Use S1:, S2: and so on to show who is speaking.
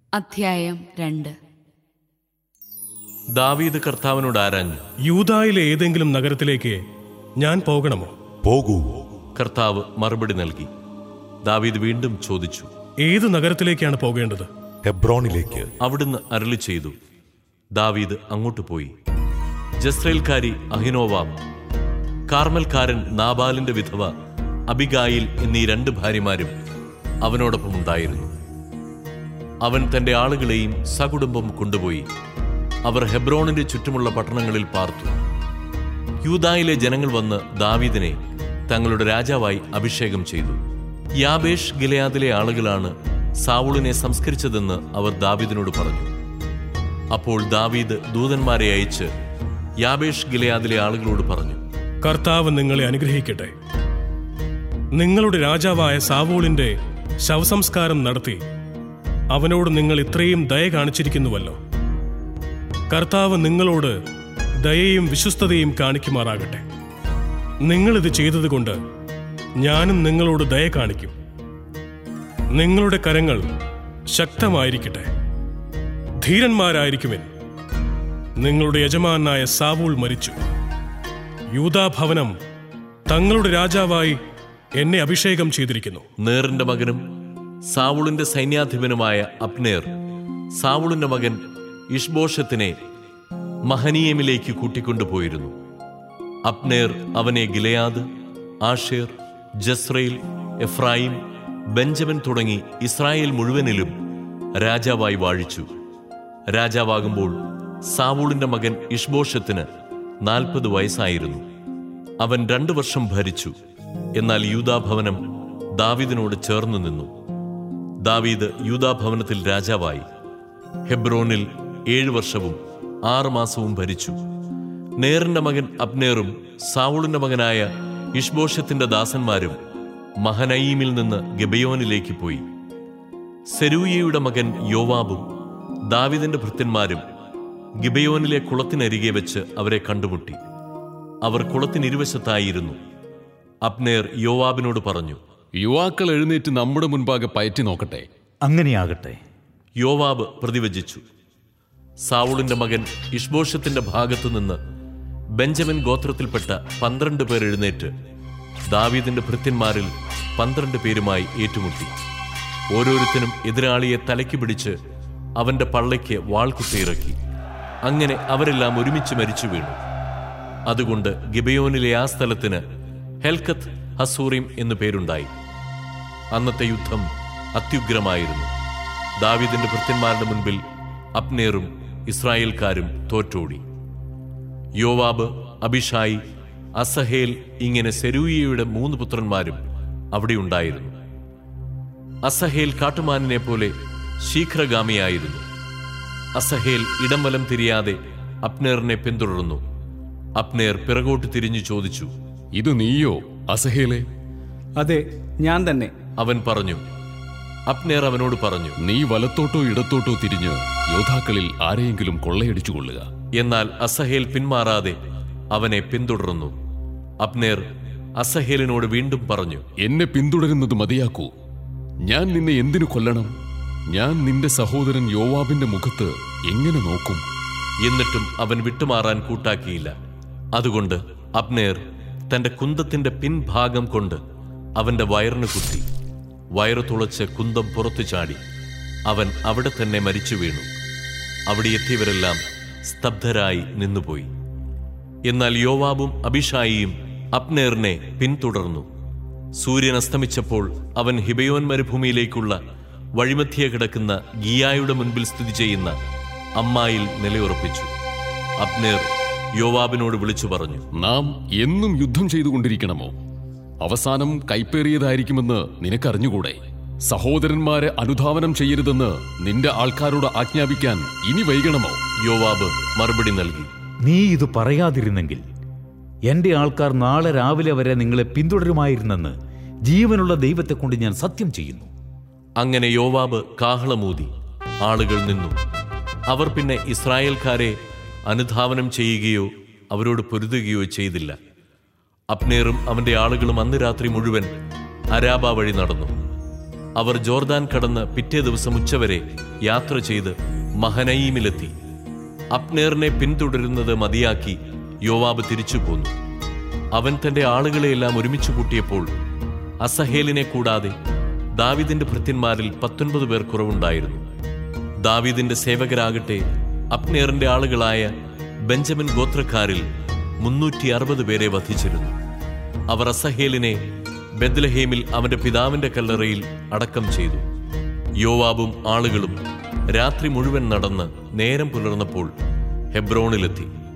S1: അധ്യായം രണ്ട്
S2: ദാവീദ് കർത്താവിനോട് ആരാഞ്ഞു
S3: യൂതായിലെ ഏതെങ്കിലും നഗരത്തിലേക്ക് ഞാൻ പോകണമോ
S4: പോകൂ
S2: കർത്താവ് മറുപടി നൽകി ദാവീദ് വീണ്ടും ചോദിച്ചു
S3: ഏത് നഗരത്തിലേക്കാണ് പോകേണ്ടത്
S4: ഹെബ്രോണിലേക്ക്
S2: അവിടുന്ന് അരളി ചെയ്തു ദാവീദ് അങ്ങോട്ട് പോയി ജസ്രേൽക്കാരി അഹിനോവാം കാർമൽക്കാരൻ നാബാലിന്റെ വിധവ അബിഗായിൽ എന്നീ രണ്ട് ഭാര്യമാരും അവനോടൊപ്പം ഉണ്ടായിരുന്നു അവൻ തന്റെ ആളുകളെയും സകുടുംബം കൊണ്ടുപോയി അവർ ഹെബ്രോണിന്റെ ചുറ്റുമുള്ള പട്ടണങ്ങളിൽ പാർത്തു യൂദായിലെ ജനങ്ങൾ വന്ന് ദാവീദിനെ തങ്ങളുടെ രാജാവായി അഭിഷേകം ചെയ്തു യാബേഷ് ഗിലയാദിലെ ആളുകളാണ് സാവുളിനെ സംസ്കരിച്ചതെന്ന് അവർ ദാവീദിനോട് പറഞ്ഞു അപ്പോൾ ദാവീദ് ദൂതന്മാരെ അയച്ച് യാബേഷ് ഗിലയാദിലെ ആളുകളോട് പറഞ്ഞു
S3: കർത്താവ് നിങ്ങളെ അനുഗ്രഹിക്കട്ടെ നിങ്ങളുടെ രാജാവായ സാവൂളിന്റെ ശവസംസ്കാരം നടത്തി അവനോട് നിങ്ങൾ ഇത്രയും ദയ കാണിച്ചിരിക്കുന്നുവല്ലോ കർത്താവ് നിങ്ങളോട് ദയയും വിശ്വസ്തതയും കാണിക്കുമാറാകട്ടെ നിങ്ങളിത് ചെയ്തതുകൊണ്ട് ഞാനും നിങ്ങളോട് ദയ കാണിക്കും നിങ്ങളുടെ കരങ്ങൾ ശക്തമായിരിക്കട്ടെ ധീരന്മാരായിരിക്കുവിൻ നിങ്ങളുടെ യജമാനായ സാവൂൾ മരിച്ചു യൂതാഭവനം തങ്ങളുടെ രാജാവായി എന്നെ അഭിഷേകം ചെയ്തിരിക്കുന്നു
S2: നേറിന്റെ മകനും സാവുളിന്റെ സൈന്യാധിപനുമായ അപ്നേർ സാവുളിന്റെ മകൻ ഇഷ്ബോഷത്തിനെ മഹനീയമിലേക്ക് കൂട്ടിക്കൊണ്ടുപോയിരുന്നു അപ്നേർ അവനെ ഗിലയാദ് ആഷേർ ജസ്രയിൽ എഫ്രായിം ബെഞ്ചമിൻ തുടങ്ങി ഇസ്രായേൽ മുഴുവനിലും രാജാവായി വാഴിച്ചു രാജാവാകുമ്പോൾ സാവൂളിന്റെ മകൻ ഇഷ്ബോഷത്തിന് നാൽപ്പത് വയസ്സായിരുന്നു അവൻ രണ്ടു വർഷം ഭരിച്ചു എന്നാൽ യൂദാഭവനം ദാവീദിനോട് ചേർന്നു നിന്നു ദാവീദ് യൂദാഭവനത്തിൽ രാജാവായി ഹെബ്രോനിൽ ഏഴു വർഷവും ആറ് മാസവും ഭരിച്ചു നേറിന്റെ മകൻ അബ്നേറും സാവുളിന്റെ മകനായ ഇഷ്ബോഷത്തിന്റെ ദാസന്മാരും മഹനയീമിൽ നിന്ന് ഗബയോനിലേക്ക് പോയി സെരൂയയുടെ മകൻ യോവാബും ദാവിദിന്റെ ഭൃത്യന്മാരും ഗിബയോനിലെ കുളത്തിനരികെ വെച്ച് അവരെ കണ്ടുമുട്ടി അവർ കുളത്തിനിരുവശത്തായിരുന്നു അബ്നേർ യോവാബിനോട് പറഞ്ഞു
S5: യുവാക്കൾ എഴുന്നേറ്റ് നമ്മുടെ മുൻപാകെ പയറ്റി നോക്കട്ടെ
S6: അങ്ങനെയാകട്ടെ
S2: യോവാബ് പ്രതിവചിച്ചു സാവുളിന്റെ മകൻ ഇഷ്ബോഷത്തിന്റെ ഭാഗത്തു നിന്ന് ബെഞ്ചമിൻ ഗോത്രത്തിൽപ്പെട്ട പന്ത്രണ്ട് പേർ എഴുന്നേറ്റ് ദാവീദിന്റെ ഭൃത്യന്മാരിൽ പന്ത്രണ്ട് പേരുമായി ഏറ്റുമുട്ടി ഓരോരുത്തനും എതിരാളിയെ തലയ്ക്ക് പിടിച്ച് അവന്റെ പള്ളയ്ക്ക് വാൾ കുത്തിയിറക്കി അങ്ങനെ അവരെല്ലാം ഒരുമിച്ച് മരിച്ചു വീണു അതുകൊണ്ട് ഗിബയോനിലെ ആ സ്ഥലത്തിന് ഹെൽക്കത്ത് ഹസൂറിം എന്നു പേരുണ്ടായി അന്നത്തെ യുദ്ധം അത്യുഗ്രമായിരുന്നു ദാവീദിന്റെ ഭൃത്യന്മാരുടെ മുൻപിൽ അപ്നേറും ഇസ്രായേൽക്കാരും തോറ്റോടി യോവാബ് അഭിഷായി അസഹേൽ ഇങ്ങനെ സെരൂയയുടെ മൂന്ന് പുത്രന്മാരും അവിടെ ഉണ്ടായിരുന്നു അസഹേൽ കാട്ടുമാനിനെ പോലെ ശീഘ്രഗാമിയായിരുന്നു അസഹേൽ ഇടം വലം തിരിയാതെ അപ്നേറിനെ പിന്തുടർന്നു അപ്നേർ പിറകോട്ട് തിരിഞ്ഞു ചോദിച്ചു
S5: ഇത് നീയോ അസഹേലെ
S7: അതെ ഞാൻ തന്നെ
S2: അവൻ പറഞ്ഞു അപ്നേർ അവനോട് പറഞ്ഞു
S5: നീ വലത്തോട്ടോ ഇടത്തോട്ടോ തിരിഞ്ഞ് യോദ്ധാക്കളിൽ ആരെയെങ്കിലും കൊള്ളയടിച്ചു കൊള്ളുക
S2: എന്നാൽ അസഹേൽ പിന്മാറാതെ അവനെ പിന്തുടർന്നു അപ്നേർ അസഹേലിനോട് വീണ്ടും പറഞ്ഞു
S5: എന്നെ പിന്തുടരുന്നത് മതിയാക്കൂ ഞാൻ നിന്നെ എന്തിനു കൊല്ലണം ഞാൻ നിന്റെ സഹോദരൻ യോവാബിന്റെ മുഖത്ത് എങ്ങനെ നോക്കും
S2: എന്നിട്ടും അവൻ വിട്ടുമാറാൻ കൂട്ടാക്കിയില്ല അതുകൊണ്ട് അബ്നേർ തന്റെ കുന്തത്തിന്റെ പിൻഭാഗം കൊണ്ട് അവന്റെ വയറിന് കുത്തി വയറു തുളച്ച് കുന്തം പുറത്തു ചാടി അവൻ അവിടെ തന്നെ മരിച്ചു വീണു അവിടെ എത്തിയവരെല്ലാം സ്തബ്ധരായി നിന്നുപോയി എന്നാൽ യോവാബും അഭിഷായിയും അപ്നേറിനെ പിന്തുടർന്നു സൂര്യൻ അസ്തമിച്ചപ്പോൾ അവൻ ഹിബയോൻ മരുഭൂമിയിലേക്കുള്ള വഴിമധ്യേ കിടക്കുന്ന ഗിയായുടെ മുൻപിൽ സ്ഥിതി ചെയ്യുന്ന അമ്മായിൽ നിലയുറപ്പിച്ചു അപ്നേർ യോവാബിനോട് വിളിച്ചു പറഞ്ഞു
S5: നാം എന്നും യുദ്ധം ചെയ്തുകൊണ്ടിരിക്കണമോ അവസാനം കൈപ്പേറിയതായിരിക്കുമെന്ന് നിനക്കറിഞ്ഞുകൂടെ സഹോദരന്മാരെ അനുധാവനം ചെയ്യരുതെന്ന് നിന്റെ ആൾക്കാരോട് ആജ്ഞാപിക്കാൻ ഇനി വൈകണമോ
S2: യോവാബ് മറുപടി നൽകി
S6: നീ ഇത് പറയാതിരുന്നെങ്കിൽ എന്റെ ആൾക്കാർ നാളെ രാവിലെ വരെ നിങ്ങളെ പിന്തുടരുമായിരുന്നെന്ന് ജീവനുള്ള ദൈവത്തെ കൊണ്ട് ഞാൻ സത്യം ചെയ്യുന്നു
S2: അങ്ങനെ യോവാബ് കാഹളമൂതി ആളുകൾ നിന്നു അവർ പിന്നെ ഇസ്രായേൽക്കാരെ അനുധാവനം ചെയ്യുകയോ അവരോട് പൊരുതുകയോ ചെയ്തില്ല അപ്നേറും അവന്റെ ആളുകളും അന്ന് രാത്രി മുഴുവൻ അരാബ വഴി നടന്നു അവർ ജോർദാൻ കടന്ന് പിറ്റേ ദിവസം ഉച്ചവരെ യാത്ര ചെയ്ത് മഹനയീമിലെത്തി അപ്നേറിനെ പിന്തുടരുന്നത് മതിയാക്കി യോവാബ് തിരിച്ചു പോന്നു അവൻ തന്റെ ആളുകളെയെല്ലാം ഒരുമിച്ച് കൂട്ടിയപ്പോൾ അസഹേലിനെ കൂടാതെ ദാവിദിന്റെ ഭൃത്യന്മാരിൽ പത്തൊൻപത് പേർ കുറവുണ്ടായിരുന്നു ദാവീദിന്റെ സേവകരാകട്ടെ അപ്നേറിന്റെ ആളുകളായ ബെഞ്ചമിൻ ഗോത്രക്കാരിൽ മുന്നൂറ്റി അറുപത് പേരെ വധിച്ചിരുന്നു അവർ അസഹേലിനെ ബെദ്ലഹേമിൽ അവന്റെ പിതാവിന്റെ കല്ലറയിൽ അടക്കം ചെയ്തു യോവാബും ആളുകളും രാത്രി മുഴുവൻ നടന്ന് നേരം പുലർന്നപ്പോൾ ഹെബ്രോണിലെത്തി